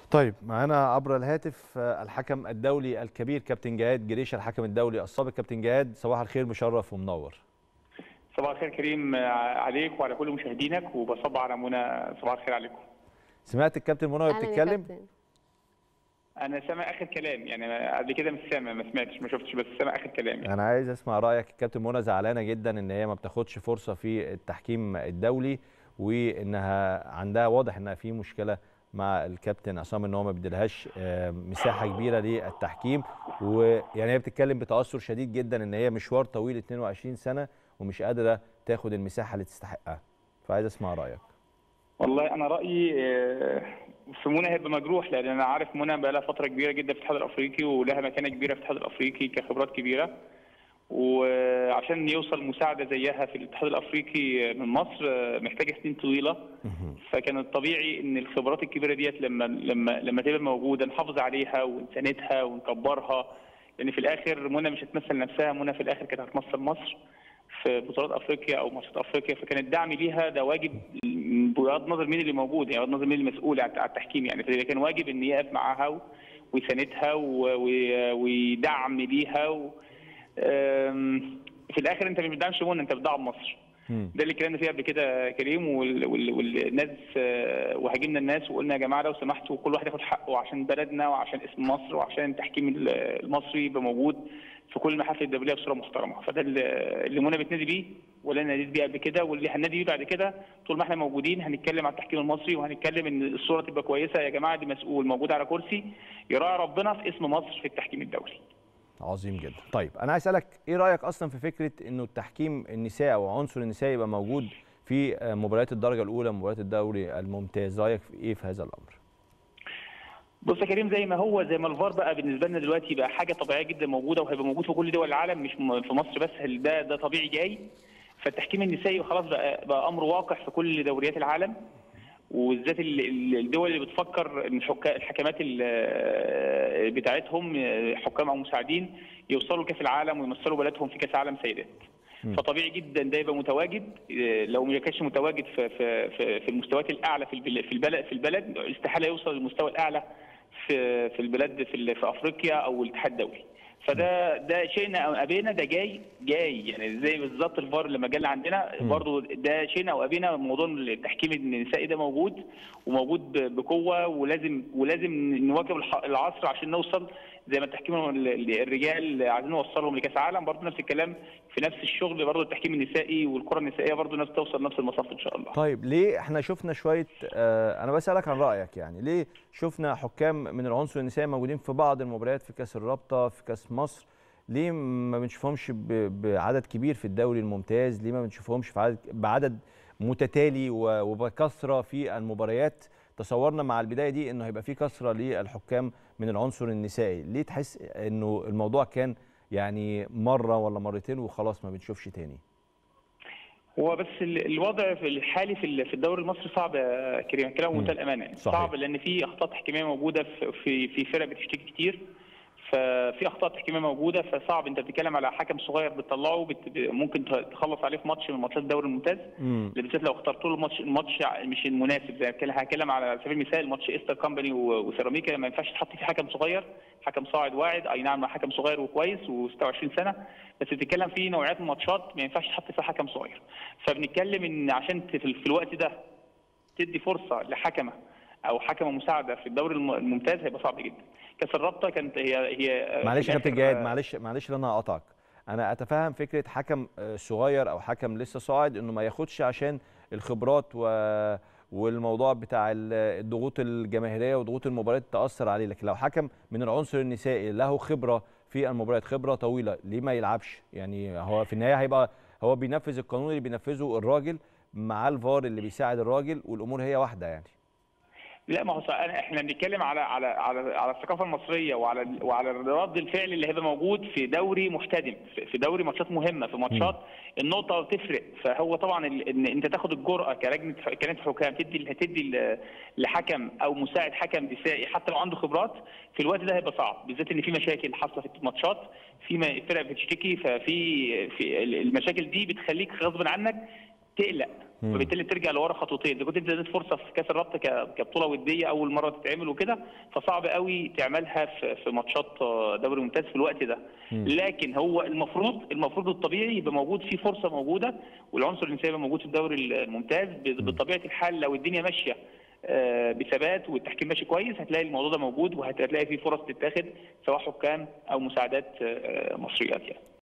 طيب معانا عبر الهاتف الحكم الدولي الكبير كابتن جهاد جريشه الحكم الدولي السابق كابتن جهاد صباح الخير مشرف ومنور صباح الخير كريم عليك وعلى كل مشاهدينك وبصب على منى صباح الخير عليكم سمعت الكابتن منى وهي أهلاً يا بتتكلم كابتن. انا سامع اخر كلام يعني قبل كده مش سامع ما سمعتش ما شفتش بس سامع اخر كلام يعني. انا عايز اسمع رايك الكابتن منى زعلانه جدا ان هي ما بتاخدش فرصه في التحكيم الدولي وانها عندها واضح انها في مشكله مع الكابتن عصام ان هو ما بيديلهاش آه، مساحه كبيره للتحكيم ويعني هي بتتكلم بتاثر شديد جدا ان هي مشوار طويل 22 سنه ومش قادره تاخد المساحه اللي تستحقها فعايز اسمع رايك والله انا رايي آه، في منى هيبقى مجروح لان انا عارف منى بقى لها فتره كبيره جدا في الاتحاد الافريقي ولها مكانه كبيره في الاتحاد الافريقي كخبرات كبيره وعشان يوصل مساعده زيها في الاتحاد الافريقي من مصر آه، محتاجه سنين طويله فكان الطبيعي ان الخبرات الكبيره ديت لما لما لما تبقى موجوده نحافظ عليها ونساندها ونكبرها لان في الاخر منى مش هتمثل نفسها منى في الاخر كانت هتمثل مصر في بطولات افريقيا او ماتشات افريقيا فكان الدعم ليها ده واجب بغض النظر مين اللي موجود يعني بغض النظر مين المسؤول على على التحكيم يعني فده كان واجب ان يقف معاها و- ويساندها و- و- ويدعم ليها و... أم، في الاخر انت مش بتدعمش منى انت بتدعم مصر مم. ده اللي اتكلمنا فيه قبل كده كريم وال- وال- والناس آه، وهاجمنا الناس وقلنا يا جماعه لو سمحتوا كل واحد ياخد حقه عشان بلدنا وعشان اسم مصر وعشان التحكيم ال- المصري يبقى موجود في كل المحافل الدوليه بصوره محترمه فده اللي اللي منى بتنادي بيه ولا أنا ناديت بيه قبل كده واللي هننادي بيه بعد كده طول ما احنا موجودين هنتكلم على التحكيم المصري وهنتكلم ان الصوره تبقى كويسه يا جماعه دي مسؤول موجود على كرسي يراعي ربنا في اسم مصر في التحكيم الدولي عظيم جدا طيب انا عايز اسالك ايه رايك اصلا في فكره انه التحكيم النساء او عنصر النساء يبقى موجود في آه، مباريات الدرجه الاولى مباريات الدوري الممتاز رايك في ايه في هذا الامر بص يا كريم زي ما هو زي ما الفار بقى بالنسبه لنا دلوقتي بقى حاجه طبيعيه جدا موجوده وهيبقى موجود في كل دول العالم مش م- في مصر بس ده ده طبيعي جاي فالتحكيم النسائي خلاص بقى بقى امر واقع في كل دوريات العالم وبالذات ال- ال- الدول اللي بتفكر ان حكا- الحكمات ال- بتاعتهم حكام او مساعدين يوصلوا لكاس العالم ويمثلوا بلدهم في كاس العالم سيدات فطبيعي جدا ده يبقى متواجد إيه، لو ما كانش متواجد في في في, في المستويات الاعلى في البل- في البلد في البلد استحاله يوصل للمستوى الاعلى في في البلاد في, ال- في افريقيا او الاتحاد الدولي فده ده شئنا او ابينا ده جاي جاي يعني زي بالظبط الفار لما جالنا عندنا برضو ده شئنا او ابينا موضوع التحكيم النسائي ده موجود وموجود ب- بقوه ولازم ولازم نواكب الح- العصر عشان نوصل زي ما التحكيم ال- الرجال عايزين نوصلهم لكاس العالم برضو نفس الكلام في نفس الشغل برضو التحكيم النسائي والكره النسائيه برضو نفس توصل نفس المصاف ان شاء الله طيب ليه احنا شفنا شويه آه انا بسالك عن رايك يعني ليه شفنا حكام من العنصر النسائي موجودين في بعض المباريات في كاس الرابطه في كاس مصر ليه ما بنشوفهمش ب- بعدد كبير في الدوري الممتاز ليه ما بنشوفهمش في عدد بعدد متتالي و- وبكثره في المباريات تصورنا مع البدايه دي انه هيبقى في كثره للحكام من العنصر النسائي ليه تحس انه الموضوع كان يعني مره ولا مرتين وخلاص ما بنشوفش تاني هو بس ال- الوضع في الحالي في ال- في الدوري المصري صعب يا كريم كلام مم. منتهى الامانه يعني صحيح. صعب لان في اخطاء تحكيميه موجوده في في في فرق بتشتكي كتير ففي اخطاء تحكيميه موجوده فصعب انت بتتكلم على حكم صغير بتطلعه بت... ممكن ت- تخلص عليه في ماتش من ماتشات الدوري الممتاز امم بالذات لو اخترت له الماتش الماتش مش المناسب زي ما هتكلم على سبيل المثال ماتش ايستر كامباني و- وسيراميكا ما ينفعش تحط فيه حكم صغير حكم صاعد واعد اي نعم حكم صغير وكويس و26 سنه بس بتتكلم في نوعيات من الماتشات ما ينفعش تحط فيها حكم صغير فبنتكلم ان عشان ت- في في الوقت ده تدي فرصه لحكمه او حكمه مساعده في الدوري الم- الممتاز هيبقى صعب جدا كاس الرابطه كانت هي هي معلش في يا كابتن الآخر- جهاد معلش معلش ان انا هقطعك انا اتفهم فكره حكم آه، صغير او حكم لسه صاعد انه ما ياخدش عشان الخبرات و والموضوع بتاع ال- الضغوط الجماهيريه وضغوط المباريات تاثر عليه لكن لو حكم من العنصر النسائي له خبره في المباريات خبره طويله ليه ما يلعبش يعني هو في النهايه هيبقى هو بينفذ القانون اللي بينفذه الراجل مع الفار اللي بيساعد الراجل والامور هي واحده يعني لا ما هو صح- أنا- احنا بنتكلم على على على على الثقافه المصريه وعلى وعلى رد الفعل اللي هيبقى موجود في دوري محتدم في- في دوري ماتشات مهمه في ماتشات النقطه تفرق فهو طبعا ال- ان انت تاخد الجرأه كلجنه ح- كلجنه حكام تدي تدي ل- لحكم او مساعد حكم نسائي حتى لو عنده خبرات في الوقت ده هيبقى صعب بالذات ان في مشاكل حاصله في الماتشات في م- فرق بتشتكي ففي في ال- المشاكل دي بتخليك غصب عنك تقلق فبالتالي ترجع لورا خطوتين اذا كنت انت اديت فرصه في كاس الرابطه ك- كبطوله وديه اول مره تتعمل وكده فصعب قوي تعملها في في ماتشات دوري ممتاز في الوقت ده لكن هو المفروض المفروض الطبيعي يبقى موجود في فرصه موجوده والعنصر الانساني يبقى موجود في الدوري الممتاز ب- بطبيعه الحال لو الدنيا ماشيه آه، بثبات والتحكيم ماشي كويس هتلاقي الموضوع ده موجود وهتلاقي فيه فرص تتاخد سواء حكام او مساعدات آه، مصريات يعني